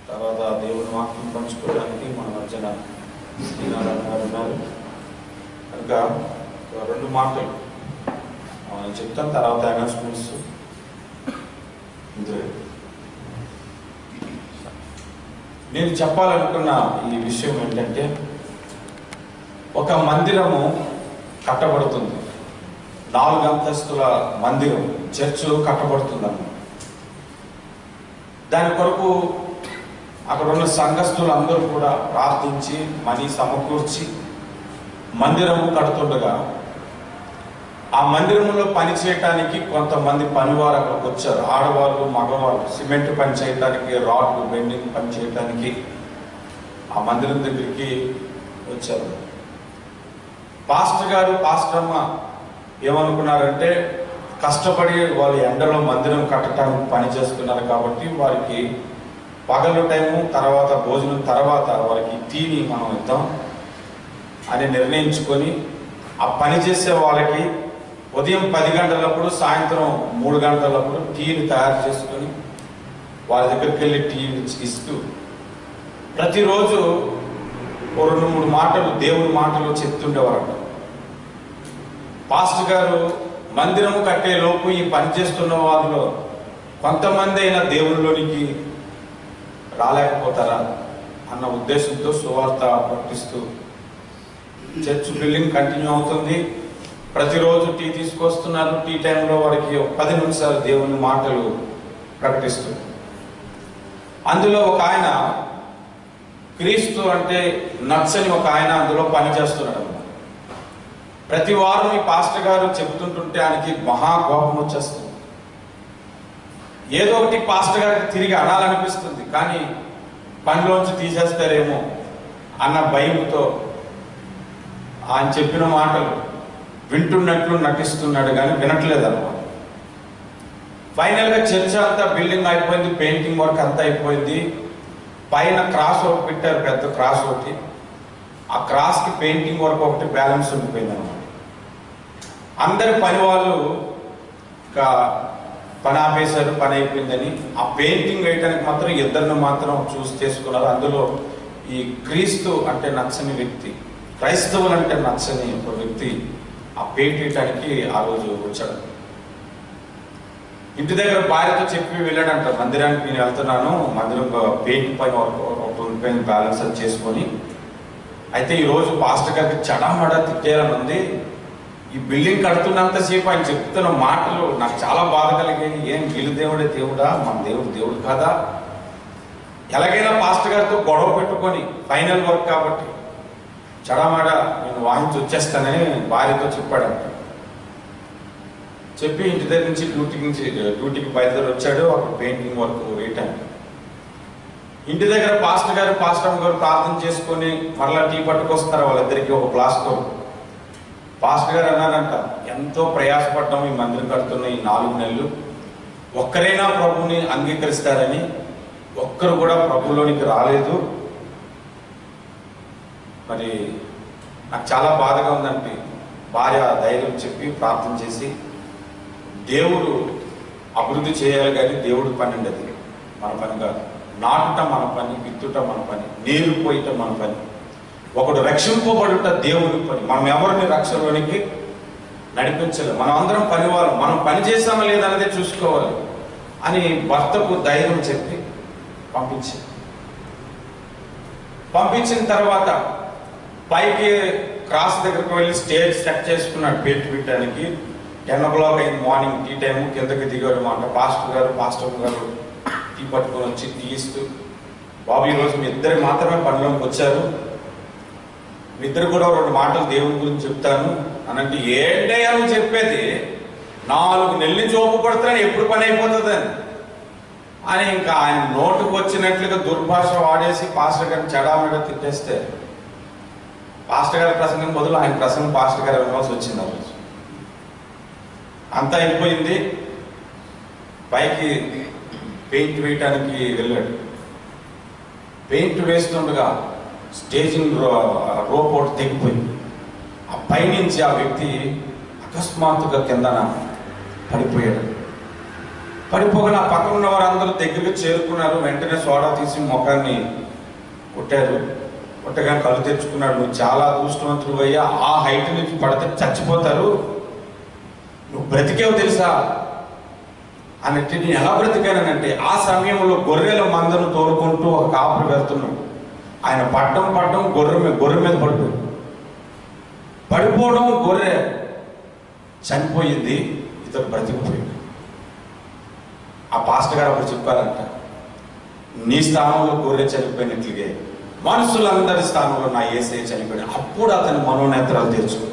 తర్వాత దేవుని వాక్యం పంచుకోవడానికి మన మధ్యన శ్రీనారాయణ గారు ఉన్నారు కనుక ఒక రెండు మాటలు ఆ, నేను చెప్తాను తర్వాత అనౌన్స్మెంట్స్ ఇందులో నేను చెప్పాలనుకున్న ఈ విషయం ఏంటంటే ఒక మందిరము కట్టబడుతుంది నాలుగు అంతస్తుల మందిరం చర్చ్ కట్టబడుతుందన్నమాట దాని కొరకు అక్కడ ఉన్న సంఘస్థులు అందరూ కూడా ప్రార్థించి మనీ సమకూర్చి మందిరము కడుతుండగా ఆ మందిరంలో పని చేయటానికి కొంతమంది పనివారు అక్కడికి వచ్చారు ఆడవాళ్ళు మగవాళ్ళు సిమెంట్ పని చేయటానికి రాడ్లు బెండింగ్ పని చేయటానికి ఆ మందిరం దగ్గరికి వచ్చారు పాస్టర్ గారు పాస్టర్ అమ్మ ఏమనుకున్నారంటే కష్టపడి వాళ్ళు ఎండలో మందిరం కట్టడానికి పని చేస్తున్నారు కాబట్టి వారికి పగలు టైము తర్వాత భోజనం తర్వాత వారికి టీని మనం ఇద్దాం అని నిర్ణయించుకొని ఆ పని చేసే వాళ్ళకి ఉదయం పది గంటలప్పుడు సాయంత్రం మూడు గంటలప్పుడు టీని తయారు చేసుకొని వాళ్ళ దగ్గరికి వెళ్ళి టీ ఇస్తూ ప్రతిరోజు ఓ రెండు మూడు మాటలు దేవుని మాటలు చెప్తుండేవారట పాస్టర్ గారు మందిరము కట్టే లోపు ఈ పని చేస్తున్న వారిలో కొంతమంది అయినా దేవునిలోనికి రాలేకపోతారా అన్న ఉద్దేశంతో సువార్త ప్రకటిస్తూ చర్చ్ బిల్డింగ్ కంటిన్యూ అవుతుంది ప్రతిరోజు టీ తీసుకొస్తున్నారు టీ టైంలో వారికి ఒక పది నిమిషాలు దేవుని మాటలు ప్రకటిస్తూ అందులో ఒక ఆయన క్రీస్తు అంటే నచ్చని ఒక ఆయన అందులో పని చేస్తున్నాడు అన్నమాట. ప్రతి వారం ఈ పాస్టర్ గారు చెబుతుంటుంటే ఆయనకి మహా కోపం వచ్చేస్తుంది ఏదో ఒకటి పాస్టర్ గారికి తిరిగి అనాలనిపిస్తుంది కానీ పనిలోంచి తీసేస్తారేమో అన్న భయంతో ఆయన చెప్పిన మాటలు వింటున్నట్లు నటిస్తున్నాడు కానీ వినట్లేదు అనమాట ఫైనల్గా చర్చ అంతా బిల్డింగ్ అయిపోయింది పెయింటింగ్ వర్క్ అంతా అయిపోయింది పైన క్రాస్ ఒకటి పెట్టారు పెద్ద క్రాస్ ఒకటి ఆ క్రాస్కి పెయింటింగ్ వర్క్ ఒకటి బ్యాలెన్స్ ఉండిపోయింది అనమాట అందరి పని వాళ్ళు ఇక పని ఆపేశారు పని అయిపోయిందని ఆ పెయింటింగ్ వేయడానికి మాత్రం ఇద్దరిని మాత్రం చూస్ చేసుకున్నారు అందులో ఈ క్రీస్తు అంటే నచ్చని వ్యక్తి క్రైస్తవులు అంటే నచ్చని ఒక వ్యక్తి ఆ పెయింట్ వేయటానికి ఆ రోజు వచ్చాడు ఇంటి దగ్గర భార్యతో చెప్పి వెళ్ళాడంట మందిరానికి నేను వెళ్తున్నాను మందిరం పెయింట్ పైన ఒక ఉండిపోయిన బ్యాలెన్స్ అది చేసుకొని అయితే ఈ రోజు పాస్టర్ గారికి చడామడ తిట్టేయాలని ఉంది ఈ బిల్డింగ్ కడుతున్నంతసేపు ఆయన చెప్తున్న మాటలు నాకు చాలా బాధ కలిగాయి ఏం వీళ్ళు దేవుడే దేవుడా మన దేవుడు దేవుడు కాదా ఎలాగైనా పాస్టర్ గారితో గొడవ పెట్టుకొని ఫైనల్ వర్క్ కాబట్టి చడామడ నేను వాయించి వచ్చేస్తానని భార్యతో చెప్పాడంట చెప్పి ఇంటి దగ్గర నుంచి డ్యూటీకి నుంచి డ్యూటీకి బయలుదేరి వచ్చాడు అక్కడ పెయింటింగ్ వర్క్ వేయటానికి ఇంటి దగ్గర పాస్టర్ గారు పాస్టర్ గారు ప్రార్థన చేసుకొని మరలా టీ పట్టుకొస్తారు వాళ్ళిద్దరికి ఒక ప్లాస్టర్ పాస్టర్ గారు అన్నారంట ఎంతో ప్రయాసపడ్డాం ఈ మందిరం కడుతున్న ఈ నాలుగు నెలలు ఒక్కరైనా ప్రభుని అంగీకరిస్తారని ఒక్కరు కూడా ప్రభులోనికి రాలేదు మరి నాకు చాలా బాధగా ఉందంటే భార్య ధైర్యం చెప్పి ప్రార్థన చేసి దేవుడు అభివృద్ధి చేయాలి కానీ దేవుడు పని అండి అది మన పని కాదు నాటుట మన పని విత్తుట మన పని నీరు పోయట మన పని ఒకడు రక్షింపబడుట దేవుని పని మనం ఎవరిని రక్షణలోనికి నడిపించలేము మనం అందరం పనివాళ్ళం మనం పని చేసామా లేదన్నదే చూసుకోవాలి అని భర్తకు ధైర్యం చెప్పి పంపించి పంపించిన తర్వాత పైకి క్రాస్ దగ్గరకు వెళ్ళి స్టేజ్ సెట్ చేసుకున్నాడు పెట్టి పెట్టడానికి టెన్ ఓ క్లాక్ అయింది మార్నింగ్ టీ టైం కిందకి దిగాడు మాట పాస్టర్ గారు పాస్టర్ గారు టీ పట్టుకొని వచ్చి టీ ఇస్తూ బాబు ఈరోజు మీ ఇద్దరు మాత్రమే పనిలోకి వచ్చారు మీ ఇద్దరు కూడా రెండు మాటలు దేవుని గురించి చెప్తాను అని అంటే ఏంటయ్యా నువ్వు చెప్పేది నాలుగు నెలల నుంచి ఓపు పడుతున్నాను ఎప్పుడు పని అయిపోతుందని అని ఇంకా ఆయన నోటుకు వచ్చినట్లుగా దుర్భాష వాడేసి పాస్టర్ గారిని చెడామెడ తిట్టేస్తే పాస్టర్ గారి ప్రసంగం బదులు ఆయన ప్రసంగం పాస్టర్ గారు వినవలసి వచ్చింది ఆ రోజు అంతా అయిపోయింది పైకి పెయింట్ వేయటానికి వెళ్ళాడు పెయింట్ వేస్తుండగా స్టేజింగ్ రోప్ ఒకటి తెగిపోయింది ఆ పైనుంచి ఆ వ్యక్తి అకస్మాత్తుగా కిందన పడిపోయాడు పడిపోగా ఆ పక్కన ఉన్న వారందరూ దగ్గరికి చేరుకున్నారు వెంటనే సోడా తీసి ముఖాన్ని కొట్టారు కొట్టగా కళ్ళు తెచ్చుకున్నాడు నువ్వు చాలా అదృష్టవంతుడు అయ్యా ఆ హైట్ నుంచి పడితే చచ్చిపోతారు నువ్వు బ్రతికేవు తెలుసా అన్నట్టు నేను ఎలా బ్రతికానంటే ఆ సమయంలో గొర్రెల మందను తోలుకుంటూ ఒక కాపురు వెళ్తున్నాడు ఆయన పడ్డం పడ్డం గొర్రె మీద గొర్రె మీద పడిపోయాడు పడిపోవడం గొర్రె చనిపోయింది ఇతడు బ్రతికిపోయాడు ఆ పాస్టర్ గారు అప్పుడు చెప్పారంట నీ స్థానంలో గొర్రె చనిపోయినట్లుగే మనుషులందరి స్థానంలో నా ఏసే చనిపోయాడు అప్పుడు అతని మనోనేత్రాలు తెరుచుకున్నాడు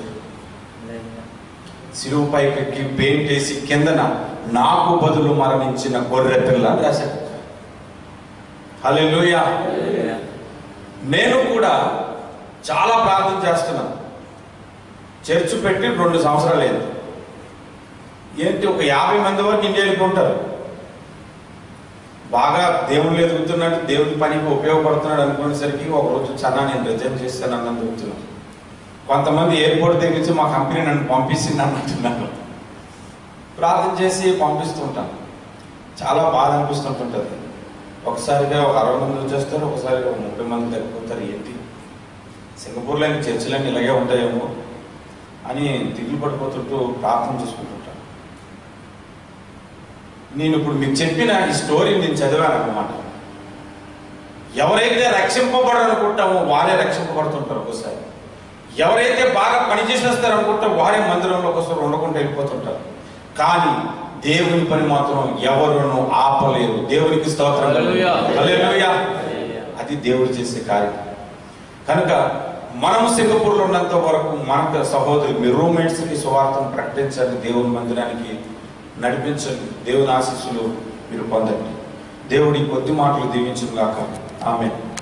సిలువు పైకి పెయింట్ వేసి కిందన నాకు బదులు మరణించిన గొర్రె పిల్ల అని రాశాడు హల్లెలూయా నేను కూడా చాలా ప్రార్థన చేస్తున్నాను చర్చ్ పెట్టి రెండు సంవత్సరాలు అయింది ఏంటి ఒక యాభై మంది వరకు ఇండియా వెళ్ళిపోతారు బాగా దేవుళ్ళు ఎదుగుతున్నాడు దేవుడి పనికి ఉపయోగపడుతున్నాడు అనుకునేసరికి ఒక రోజు చన్నా నేను రిజైన్ చేస్తాను అన్నది చెప్తున్నాను కొంతమంది ఎయిర్పోర్ట్ దగ్గర నుంచి మా కంపెనీ నన్ను పంపిస్తుంది అంటున్నారు ప్రార్థన చేసి పంపిస్తుంటాను చాలా బాధ అనిపిస్తుంటుంటుంది ఒకసారిగా ఒక అరవై మంది వచ్చేస్తారు ఒకసారిగా ఒక ముప్పై మంది తగ్గిపోతారు ఏంటి సింగపూర్లో ఇంక చర్చిలన్నీ ఇలాగే ఉంటాయేమో అని దిగులు పడిపోతుంటూ ప్రార్థన చేసుకుంటుంటాను నేను ఇప్పుడు మీకు చెప్పిన ఈ స్టోరీ నేను చదివాను అనమాట ఎవరైతే రక్షింపబడాలనుకుంటామో వారే రక్షింపబడుతుంటారు ఒకసారి ఎవరైతే బాగా పనిచేసేస్తారు అనుకుంటే వారే మందిరంలో ఒకసారి ఉండకుండా వెళ్ళిపోతుంటారు కానీ దేవుని పని మాత్రం ఎవరును ఆపలేరు దేవునికి స్తోత్రం హల్లెలూయా. హల్లెలూయా. అది దేవుడు చేసే కార్యం కనుక మనము సింగపూర్లో ఉన్నంత వరకు మన సహోదరు మీ రూమ్మేట్స్కి సువార్తను ప్రకటించండి దేవుని మందిరానికి నడిపించండి దేవుని ఆశీస్సులు మీరు పొందండి దేవుడి కొద్ది మాటలు దీవించుగాక ఆమె